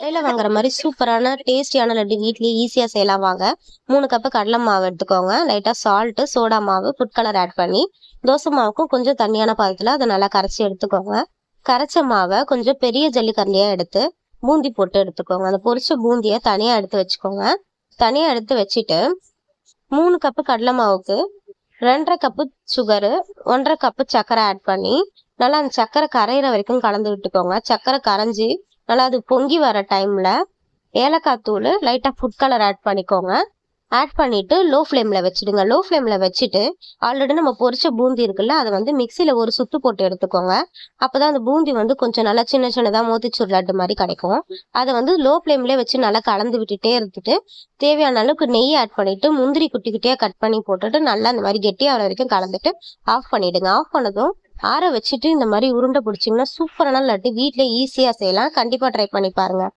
கடையில் வாங்குற மாதிரி சூப்பரான டேஸ்டியான லட்டு வீட்லயே ஈஸியாக செய்யலாம் வாங்க மூணு கப்பு கடலை மாவு எடுத்துக்கோங்க லைட்டாக சால்ட்டு சோடா மாவு ஃபுட் கலர் ஆட் பண்ணி தோசை மாவுக்கும் கொஞ்சம் தண்ணியான பாதத்தில் அதை நல்லா கரைச்சி எடுத்துக்கோங்க கரைச்ச மாவை கொஞ்சம் பெரிய ஜல்லிக்கரண்டியாக எடுத்து பூந்தி போட்டு எடுத்துக்கோங்க அந்த பொரிச்ச பூந்தியை தனியாக எடுத்து வச்சுக்கோங்க தனியாக எடுத்து வச்சுட்டு மூணு கப்பு கடலை மாவுக்கு ரெண்டரை கப்பு சுகரு ஒன்றரை கப்பு சர்க்கரை ஆட் பண்ணி நல்லா அந்த சர்க்கரை கரையிற வரைக்கும் கலந்து விட்டுக்கோங்க சர்க்கரை கரைஞ்சி நல்லா அது பொங்கி வர டைம்ல ஏலக்காய் தூள் லைட்டாக ஃபுட் கலர் ஆட் பண்ணிக்கோங்க ஆட் பண்ணிட்டு லோ ஃப்ளேமில் வச்சுடுங்க லோ ஃப்ளேமில் வச்சுட்டு ஆல்ரெடி நம்ம பொரிச்ச பூந்தி இருக்குல்ல அதை வந்து மிக்சியில் ஒரு சுத்து போட்டு எடுத்துக்கோங்க அப்போதான் அந்த பூந்தி வந்து கொஞ்சம் நல்லா சின்ன சின்னதாக மோத்திச்சூர் லட்டு மாதிரி கிடைக்கும் அதை வந்து லோ ஃப்ளேம்லேயே வச்சு நல்லா கலந்து விட்டுட்டே இருந்துட்டு தேவையான அளவுக்கு நெய் ஆட் பண்ணிட்டு முந்திரி குட்டி குட்டியாக கட் பண்ணி போட்டுட்டு நல்லா இந்த மாதிரி கெட்டியாகிற வரைக்கும் கலந்துட்டு ஆஃப் பண்ணிடுங்க ஆஃப் பண்ணதும் ஆற வச்சுட்டு இந்த மாதிரி உருண்டை பிடிச்சிங்கன்னா சூப்பரான லட்டு வீட்டில் ஈஸியாக செய்யலாம் கண்டிப்பாக ட்ரை பண்ணி பாருங்க